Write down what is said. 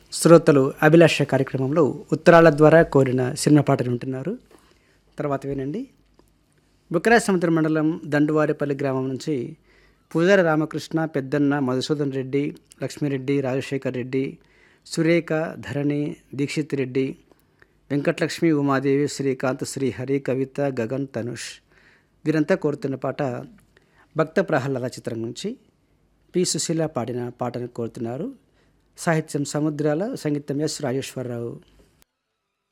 శ్రోతలు అభిలాష కార్యక్రమంలో ఉత్తరాల ద్వారా కోరిన సినిమా పాటలు వింటున్నారు తర్వాత వినండి బుక్కరాజ సముద్ర మండలం దండువారిపల్లి గ్రామం నుంచి పూజారి రామకృష్ణ పెద్దన్న మధుసూదన్ రెడ్డి లక్ష్మీరెడ్డి రాజశేఖర్ రెడ్డి సురేఖ ధరణి దీక్షిత్ రెడ్డి వెంకటలక్ష్మి ఉమాదేవి శ్రీకాంత్ శ్రీహరి కవిత గగన్ తనుష్ వీరంతా కోరుతున్న పాట భక్త ప్రహ్లాద చిత్రం నుంచి పి సుశీల పాడిన పాటను కోరుతున్నారు సాహిత్యం సముద్రాల సంగీతం ఎస్ రాజేశ్వరరావు